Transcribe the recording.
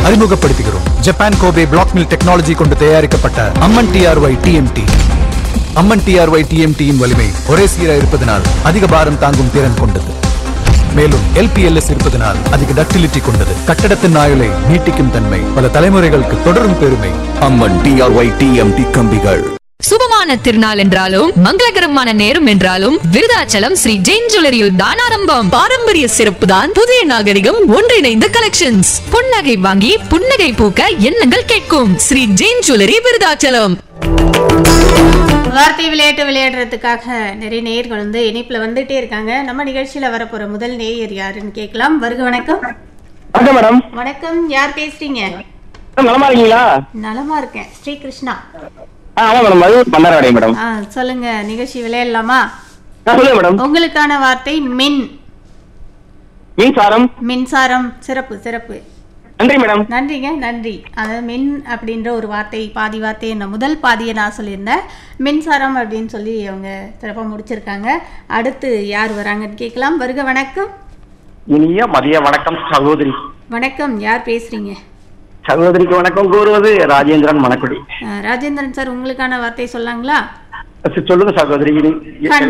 அறிமுகப்படுத்துகிறோம் Japan Kobe block mill technology கொண்டு தயாரிக்கப்பட்ட Amman TRY TMT Amman TRY டிஎம்டியின் வலிமை ஒரே சீராக இருப்பதனால் அதிக பாரம் தாங்கும் திறன் கொண்டது மேலும் எல்பிஎல்எஸ் இருப்பதனால் அதிக டக்டிலிட்டி கொண்டது கட்டடத்தின் ஆயுளை நீட்டிக்கும் தன்மை பல தலைமுறைகளுக்கு தொடரும் பெருமை அம்மன் டிஆர்ஒய் டிஎம்டி கம்பிகள் சுபமான திருநாள் என்றாலும் மங்களகரமான நேரம் என்றாலும் விருதாச்சலம் ஸ்ரீ ஜெயின் ஜுவல்லரியில் தான் ஆரம்பம் பாரம்பரிய சிறப்பு தான் புதிய நாகரிகம் ஒன்றிணைந்த கலெக்ஷன்ஸ் புன்னகை வாங்கி புன்னகை பூக்க எண்ணங்கள் கேட்கும் ஸ்ரீ ஜெயின் ஜுவல்லரி விருதாச்சலம் வார்த்தை விளையாட்டு விளையாடுறதுக்காக நிறைய நேயர்கள் வந்து இணைப்புல வந்துட்டே இருக்காங்க நம்ம நிகழ்ச்சியில வரப்போற முதல் நேயர் யாருன்னு கேட்கலாம் வருக வணக்கம் வணக்கம் மேடம் வணக்கம் யார் பேசுறீங்க மேடம், நலமா இருக்கீங்களா நலமா இருக்கேன் ஸ்ரீ கிருஷ்ணா ஆ ஆமா மேடம் அது பண்ணாரடை மேடம் ஆ சொல்லுங்க நிகழ்ச்சி விளையாடலாமா ஆ சொல்லுங்க மேடம் உங்களுக்கான வார்த்தை மின் மின்சாரம் மின்சாரம் சிறப்பு சிறப்பு நன்றி மேடம் நன்றிங்க நன்றி அதாவது மின் அப்படின்ற ஒரு வார்த்தை பாதி வார்த்தை என்ன முதல் பாதியை நான் சொல்லியிருந்தேன் மின்சாரம் அப்படின்னு சொல்லி அவங்க சிறப்பாக முடிச்சிருக்காங்க அடுத்து யார் வராங்கன்னு கேட்கலாம் வருக வணக்கம் இனிய மதிய வணக்கம் சகோதரி வணக்கம் யார் பேசுறீங்க சகோதரிக்கு வணக்கம் கூறுவது ராஜேந்திரன் மணக்குடி அஹ், ராஜேந்திரன் சார் உங்களுக்கான வார்த்தை சொல்லாங்களா சொல்லுங்க சகோதரி